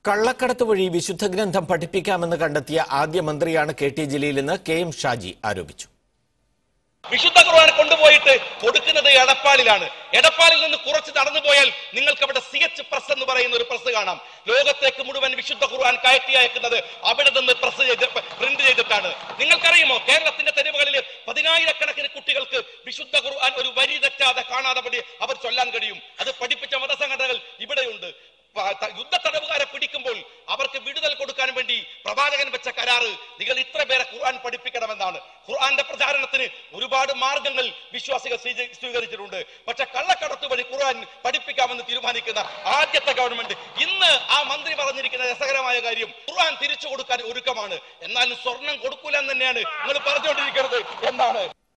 കള്ളക്കടത്ത് വഴി വിശുദ്ധ ഗ്രന്ഥം പഠിപ്പിക്കാമെന്ന് കണ്ടെത്തിയ ആദ്യ മന്ത്രിയാണ് കെ ടി ജലീലെന്ന് കെ എം ഷാജി ആരോപിച്ചു വിശുദ്ധ ഖുർആൻ കൊണ്ടുപോയിട്ട് കൊടുക്കുന്നത് എടപ്പാളിലാണ് എടപ്പാളിൽ നിന്ന് കുറച്ച് നടന്നു പോയാൽ നിങ്ങൾക്ക് അവിടെ സി എച്ച് പ്രസ് എന്ന് പറയുന്ന ഒരു പ്രസ് കാണാം ലോകത്തേക്ക് മുഴുവൻ വിശുദ്ധ ഖുർആൻ കയറ്റി അയക്കുന്നത് അവിടെ നിന്ന് പ്രസ് ചെയ്ത് പ്രിന്റ് ചെയ്തിട്ടാണ് നിങ്ങൾക്കറിയുമോ കേരളത്തിന്റെ തെരുവുകളിൽ പതിനായിരക്കണക്കിന് കുട്ടികൾക്ക് വിശുദ്ധ ഖുർആൻ ഒരു വരി തെറ്റാതെ കാണാതെ പടി അവർ ചൊല്ലാൻ കഴിയും അത് പഠിപ്പിച്ച മതസംഘടനകൾ ഇവിടെയുണ്ട് പ- ത- യുദ്ധ തടവുകാരെ പിടിക്കുമ്പോൾ അവർക്ക് വിടുതൽ കൊടുക്കാൻ വേണ്ടി പ്രവാചകൻ വെച്ച കരാറ് നിങ്ങൾ ഇത്ര പേരെ ഖുർആൻ പഠിപ്പിക്കണമെന്നാണ് ഖുർആന്റെ പ്രചാരണത്തിന് ഒരുപാട് മാർഗങ്ങൾ വിശ്വാസികൾ സ്വീക- സ്വീകരിച്ചിട്ടുണ്ട് പക്ഷെ കള്ളക്കടത്ത് വഴി ഖുർആൻ പഠിപ്പിക്കാമെന്ന് തീരുമാനിക്കുന്ന ആദ്യത്തെ ഗവൺമെന്റ് ഇന്ന് ആ മന്ത്രി പറഞ്ഞിരിക്കുന്ന രസകരമായ കാര്യം ഖുർആൻ തിരിച്ചു കൊടുക്കാൻ ഒരുക്കമാണ് എന്നാലും സ്വർണം കൊടുക്കൂല എന്ന് തന്നെയാണ് നിങ്ങൾ പറഞ്ഞുകൊണ്ടിരിക്കുന്നത് എന്നാണ്